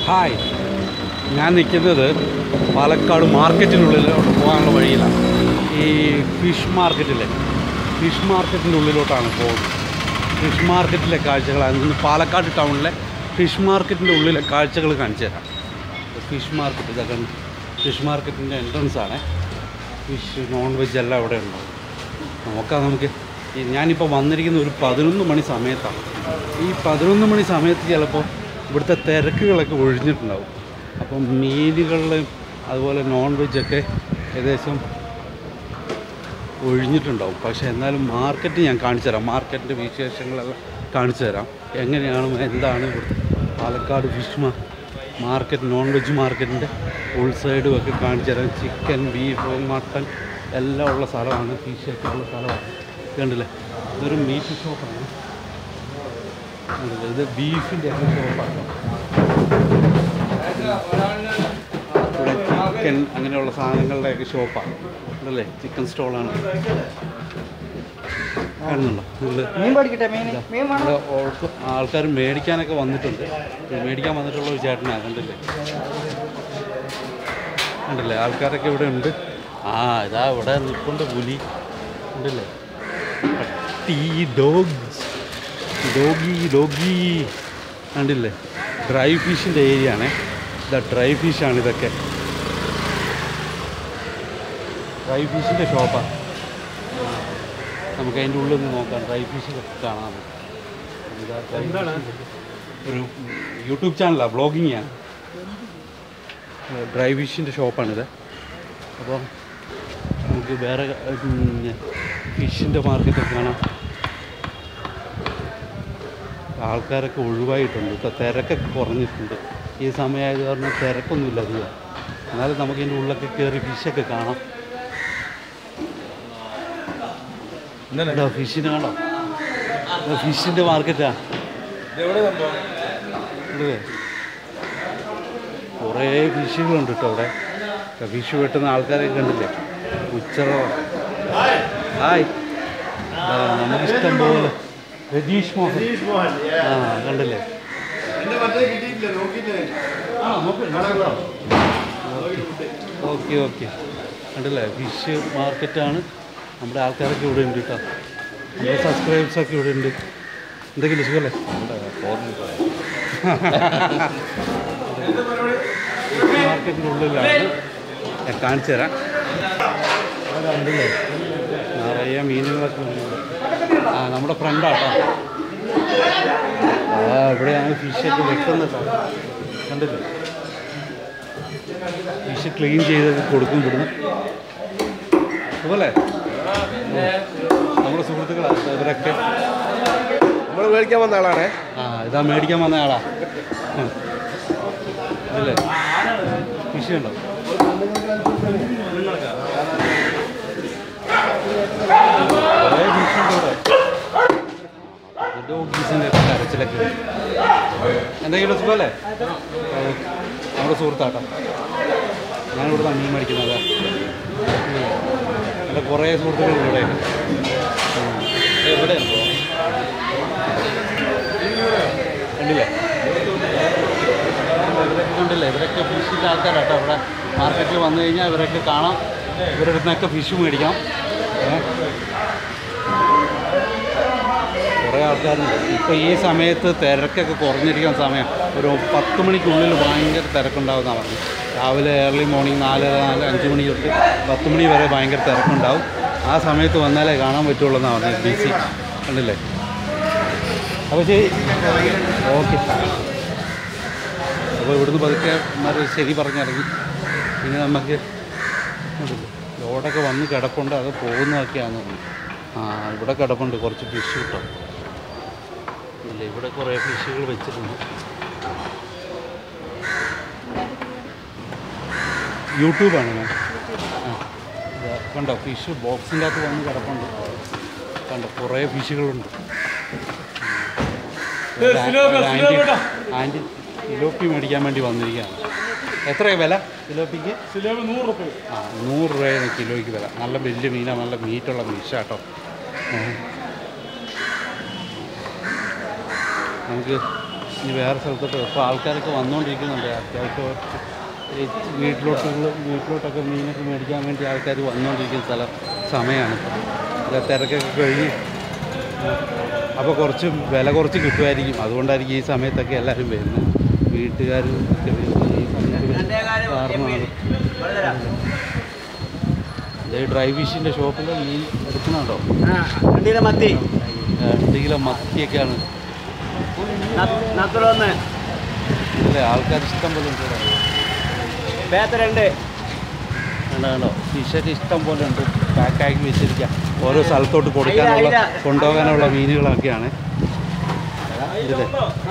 Hi ഞാൻ നിൽക്കുന്നത് പാലക്കാട് മാർക്കറ്റിനുള്ളിലോട്ട് പോകാനുള്ള വഴിയിലാണ് ഈ ഫിഷ് മാർക്കറ്റിലെ ഫിഷ് മാർക്കറ്റിൻ്റെ ഉള്ളിലോട്ടാണ് പോകുന്നത് ഫിഷ് മാർക്കറ്റിലെ കാഴ്ചകളാണ് ഇന്ന് പാലക്കാട് ടൗണിലെ ഫിഷ് മാർക്കറ്റിൻ്റെ ഉള്ളിലെ കാഴ്ചകൾ കാണിച്ചു തരാം ഫിഷ് മാർക്കറ്റ് ഇതൊക്കെ ഫിഷ് മാർക്കറ്റിൻ്റെ എൻട്രൻസ് ആണ് ഫിഷ് നോൺ വെജ് എല്ലാം അവിടെ ഉണ്ടാവും നോക്കാം നമുക്ക് ഈ ഞാനിപ്പോൾ വന്നിരിക്കുന്ന ഒരു പതിനൊന്ന് മണി സമയത്താണ് ഈ പതിനൊന്ന് മണി സമയത്ത് ചിലപ്പോൾ ഇവിടുത്തെ തിരക്കുകളൊക്കെ ഒഴിഞ്ഞിട്ടുണ്ടാവും അപ്പം മീനുകളിലും അതുപോലെ നോൺ വെജൊക്കെ ഏകദേശം ഒഴിഞ്ഞിട്ടുണ്ടാവും പക്ഷേ എന്നാലും മാർക്കറ്റ് ഞാൻ കാണിച്ചു തരാം മാർക്കറ്റിൻ്റെ വിശേഷങ്ങളെല്ലാം കാണിച്ചു തരാം എങ്ങനെയാണ് എന്താണ് ഇവിടുത്തെ പാലക്കാട് ഫിഷ് മാ മാർക്കറ്റ് നോൺ വെജ് മാർക്കറ്റിൻ്റെ ഉൾ സൈഡും ഒക്കെ കാണിച്ചു തരാം ചിക്കൻ ബീഫ് മട്ടൺ എല്ലാം ഉള്ള സ്ഥലമാണ് ഫിഷൊക്കെ ഉള്ള സ്ഥലമാണ് കണ്ടില്ലേ ഇതൊരു മീറ്റ് ഷോപ്പാണ് കണ്ടില്ലേ ഇത് ബീഫിൻ്റെ ഒക്കെ ഷോപ്പാണ് ഇവിടെ ചിക്കൻ അങ്ങനെയുള്ള സാധനങ്ങളുടെയൊക്കെ ഷോപ്പാണ് ഉണ്ടല്ലേ ചിക്കൻ സ്റ്റോളാണ് കാണുന്നുണ്ടോ നിങ്ങൾ മീൻ പഠിക്കട്ടെ മീൻ മീൻ വേണം ആൾക്കാർ മേടിക്കാനൊക്കെ വന്നിട്ടുണ്ട് മേടിക്കാൻ വന്നിട്ടുള്ള ഒരു ചേട്ടനാണ് കണ്ടില്ലേ കണ്ടില്ലേ ആൾക്കാരൊക്കെ ഇവിടെ ഉണ്ട് ആ ഇതാ ഇവിടെ നിൽപ്പുണ്ട് പുലി ഉണ്ടല്ലേ പട്ടി ഡോഗ് ഡോഗി ഡോഗി കണ്ടില്ലേ ഡ്രൈ ഫിഷിൻ്റെ ഏരിയ ആണേ ഇതാ ഡ്രൈ ഫിഷാണ് ഇതൊക്കെ ഡ്രൈ ഫിഷിൻ്റെ ഷോപ്പാണ് നമുക്ക് അതിൻ്റെ ഉള്ളിൽ നിന്ന് നോക്കാം ഡ്രൈ ഫിഷ് കാണാം ഇതാ dry fish. ഒരു യൂട്യൂബ് ചാനലാണ് ബ്ലോഗിങ് ആണ് ഡ്രൈ ഫിഷിൻ്റെ ഷോപ്പാണിത് അപ്പോൾ നമുക്ക് വേറെ ഫിഷിൻ്റെ മാർക്കറ്റൊക്കെ കാണാം ആൾക്കാരൊക്കെ ഒഴിവായിട്ടുണ്ട് ഇപ്പോൾ തിരക്കൊക്കെ കുറഞ്ഞിട്ടുണ്ട് ഈ സമയമായത് കാരണം തിരക്കൊന്നുമില്ല അധികം എന്നാലും നമുക്ക് ഇതിൻ്റെ ഉള്ളിലൊക്കെ കയറി ഫിഷൊക്കെ കാണാം ഇതാ ഫിഷിനെ കണ്ടോ ഫിഷിൻ്റെ മാർക്കറ്റാ ഇവിടെ കുറേ ഫിഷുകളുണ്ട് കേട്ടോ അവിടെ ഫിഷ് വെട്ടുന്ന ആൾക്കാരെ കണ്ടില്ലേ ഉച്ചറ ഹായ് ആ, നമുക്കിഷ്ടം പോലെ രതീഷ് മോഹൻ ആ കണ്ടില്ലേ ഓക്കെ ഓക്കെ കണ്ടില്ലേ ഫിഷ് മാർക്കറ്റാണ് നമ്മുടെ ആൾക്കാരൊക്കെ ഇവിടെ ഉണ്ട് കേട്ടോ നമ്മുടെ സബ്സ്ക്രൈബേഴ്സൊക്കെ ഇവിടെ ഉണ്ട് എന്തെങ്കിലും സുഖമല്ലേ മാർക്കറ്റിൻ്റെ ഉള്ളിലാണ് ഞാൻ കാണിച്ചു തരാം അവിടെ കണ്ടില്ലേ നിറയെ മീനുകളൊക്കെ ഉണ്ട് ഇവിടെ. ആ നമ്മുടെ ഫ്രണ്ടാട്ടോ ആ ഇവിടെയാണ് ഫിഷൊക്കെ വെക്കുന്നത് കണ്ടില്ലേ ഫിഷ് ക്ലീൻ ചെയ്തൊക്കെ കൊടുക്കും ഇവിടുന്ന് അതുപോലെ നമ്മുടെ സുഹൃത്തുക്കളാണ് ഇവരൊക്കെ നമ്മൾ മേടിക്കാൻ വന്ന ആളാണേ ആ ഇതാ മേടിക്കാൻ വന്ന ആളാ ഉം. അല്ലേ ഫിഷ് ഉണ്ടോ കുറേ fish ഉണ്ട് ഇവിടെ. ഡോഗീസിൻ്റെ ഒക്കെ കരച്ചിലൊക്കെ ഉണ്ട്. എന്തെങ്കിലും സുഖമല്ലേ ആ, നമ്മുടെ സുഹൃത്താട്ടോ ഞാനിവിടെ നിന്ന് മീൻ മേടിക്കുന്നത് എൻ്റെ കുറേ സുഹൃത്തുക്കൾ ഇവിടെ എവിടെ കണ്ടില്ലേ ഇവരൊക്കെ കണ്ടില്ലേ ഇവരൊക്കെ ഫിഷിൻ്റെ ആൾക്കാരാട്ടോ ഇവിടെ മാർക്കറ്റിൽ വന്നു കഴിഞ്ഞാൽ ഇവരൊക്കെ കാണാം ഇവരുടെ അടുത്ത് നിന്നൊക്കെ ഫിഷ് മേടിക്കാം ഏ? കുറേ ആൾക്കാരുണ്ട് ഇപ്പോൾ ഈ സമയത്ത് തിരക്കൊക്കെ കുറഞ്ഞിരിക്കുന്ന സമയം ഒരു പത്ത് മണിക്കുള്ളിൽ ഭയങ്കര തിരക്കുണ്ടാവുമെന്നാണ് പറഞ്ഞത് രാവിലെ ഏർലി മോർണിംഗ് നാല് നാല് അഞ്ച് മണി തൊട്ട് പത്ത് മണി വരെ ഭയങ്കര തിരക്കുണ്ടാവും ആ സമയത്ത് വന്നാലേ കാണാൻ പറ്റുള്ളൂ എന്നാണ് പറഞ്ഞത് ബി സി കണ്ടില്ലേ അപ്പോൾ ശരി ഓക്കെ അപ്പോൾ ഇവിടുന്ന് പതുക്കെ മറി ശരി പറഞ്ഞിറങ്ങി പിന്നെ നമുക്ക് കണ്ടില്ലേ, ലോഡൊക്കെ വന്ന് കിടപ്പുണ്ട് അത് പോകുന്നതൊക്കെയാണെന്ന് തോന്നുന്നു ആ ഇവിടെ കിടപ്പുണ്ട് കുറച്ച് ഫിഷ് കിട്ടും ഇല്ല ഇവിടെ കുറേ ഫിഷുകൾ വെച്ചിട്ടുണ്ട് യൂട്യൂബാണ് ഞാൻ ആ ഇതാ കണ്ടോ ഫിഷ് ബോക്സിൻ്റെ അകത്ത് വന്ന് കിടപ്പുണ്ട് കണ്ടോ കുറേ ഫിഷുകളുണ്ട് ആൻറ്റി സിലോപ്പി മേടിക്കാൻ വേണ്ടി വന്നിരിക്കുകയാണ് എത്രയാണ് വില സിലോപ്പിക്ക് സിലോപ്പി നൂറ് റുപ്യ ആ നൂറ് രൂപയാണ് കിലോയ്ക്ക് വില നല്ല വലിയ മീനാണ് നല്ല മീറ്റുള്ള മീശാട്ടോ നമുക്ക് ഇനി വേറെ സ്ഥലത്തോട്ട് ഇപ്പോൾ ആൾക്കാരൊക്കെ വന്നുകൊണ്ടിരിക്കുന്നുണ്ട് അത്യാവശ്യം ഈ വീട്ടിലോട്ട് വീട്ടിലോട്ടൊക്കെ മീനൊക്കെ മേടിക്കാൻ വേണ്ടി ആൾക്കാർ വന്നുകൊണ്ടിരിക്കുന്ന സ്ഥലം സമയമാണ് ഇപ്പോൾ തിരക്കൊക്കെ കഴിഞ്ഞ് അപ്പോൾ കുറച്ച് വില കുറച്ച് കിട്ടുമായിരിക്കും അതുകൊണ്ടായിരിക്കും ഈ സമയത്തൊക്കെ എല്ലാവരും വരുന്നത് വീട്ടുകാരും ഒക്കെ വരുന്നത് ഈ സമയത്ത് കാരണമാണ് ഈ ഡ്രൈ ഫിഷിൻ്റെ ഷോപ്പിൽ മീൻ എടുക്കുന്നുണ്ടോ രണ്ടിലെ മത്തി രണ്ട് കിലോ മത്തിയൊക്കെയാണ് നത്തലൊന്ന് അല്ലേ ആൾക്കാർ ഇഷ്ടം പോലെ ഉണ്ട് ഇവിടെ. പേത്ത രണ്ട് കണ്ടോ കണ്ടോ ഫിഷൊക്കെ ഇഷ്ടം പോലെ ഉണ്ട് പാക്കാക്കി വെച്ചിരിക്കുക ഓരോ സ്ഥലത്തോട്ട് കൊടുക്കാനുള്ള അയില. കൊണ്ടുപോകാനുള്ള മീനുകളൊക്കെയാണ് ഇതിലെ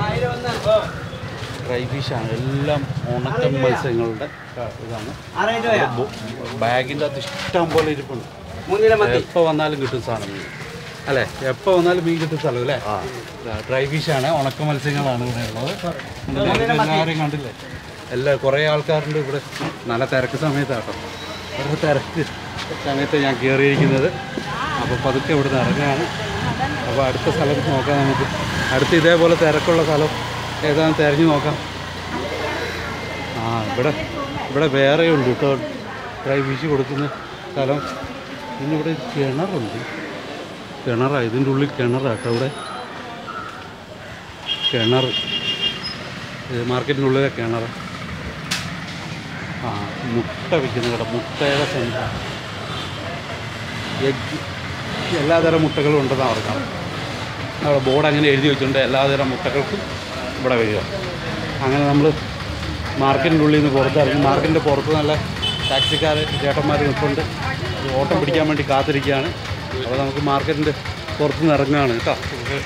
ഡ്രൈ ഫിഷാണ് എല്ലാം ഉണക്കം മത്സ്യങ്ങളുടെ ഇതാണ് ആറായിരം രൂപ ബോ- ബാഗിൻ്റെ അകത്ത് ഇഷ്ടം പോലെ ഇരിപ്പുണ്ട് മൂന്നിലെ മത്തി എപ്പോൾ വന്നാലും കിട്ടും സാധനം മീൻ അല്ലേ എപ്പോൾ വന്നാലും മീൻ കിട്ടും സ്ഥലം അല്ലേ ഡ്രൈ ഫിഷാണ് ഉണക്ക മത്സ്യങ്ങളാണ് ഇവിടെ ഉള്ളത് കണ്ടില്ലേ? എല്ലാവരെയും കണ്ടില്ലേ എല്ലാ കുറേ ആൾക്കാരുണ്ട് ഇവിടെ നല്ല തിരക്ക് സമയത്താട്ടോ ഒരു തിരക്ക് സമയത്ത് ഞാൻ കയറിയിരിക്കുന്നത് അപ്പോൾ പതുക്കെ ഇവിടെ നിന്ന് ഇറങ്ങുകയാണ് അപ്പോൾ അടുത്ത സ്ഥലം നോക്കാം നമുക്ക് അടുത്ത് ഇതേപോലെ തിരക്കുള്ള സ്ഥലം ഏതാണെന്ന് തിരഞ്ഞു നോക്കാം ആ ഇവിടെ ഇവിടെ വേറെ ഉണ്ട് കേട്ടോ ഡ്രൈ ഫിഷ് കൊടുക്കുന്ന സ്ഥലം പിന്നെ ഇവിടെ കിണറുണ്ട് കിണറാണ് ഇതിൻ്റെ ഉള്ളിൽ കിണറാട്ടോ ഇവിടെ കിണർ ഇത് മാർക്കറ്റിൻ്റെ ഉള്ളിലെ കിണർ ആ മുട്ട വിൽക്കുന്ന കേട്ടോ മുട്ടയുടെ സെൻറ്റർ എഗ് എല്ലാതരം മുട്ടകളും ഉണ്ടെന്ന് അവർക്കാണ് അവിടെ ബോർഡ് അങ്ങനെ എഴുതി വെച്ചിട്ടുണ്ട് എല്ലാതരം മുട്ടകൾക്കും ഇവിടെ വരിക അങ്ങനെ നമ്മൾ മാർക്കറ്റിൻ്റെ ഉള്ളിൽ നിന്ന് പുറത്തിറങ്ങി മാർക്കറ്റിൻ്റെ പുറത്ത് നല്ല ടാക്സിക്കാർ ചേട്ടന്മാർ നിൽപ്പുണ്ട് ഒരു ഓട്ടം പിടിക്കാൻ വേണ്ടി കാത്തിരിക്കുകയാണ് അപ്പോൾ നമുക്ക് മാർക്കറ്റിൻ്റെ പുറത്ത് നിന്ന് ഇറങ്ങുകയാണ് കേട്ടോ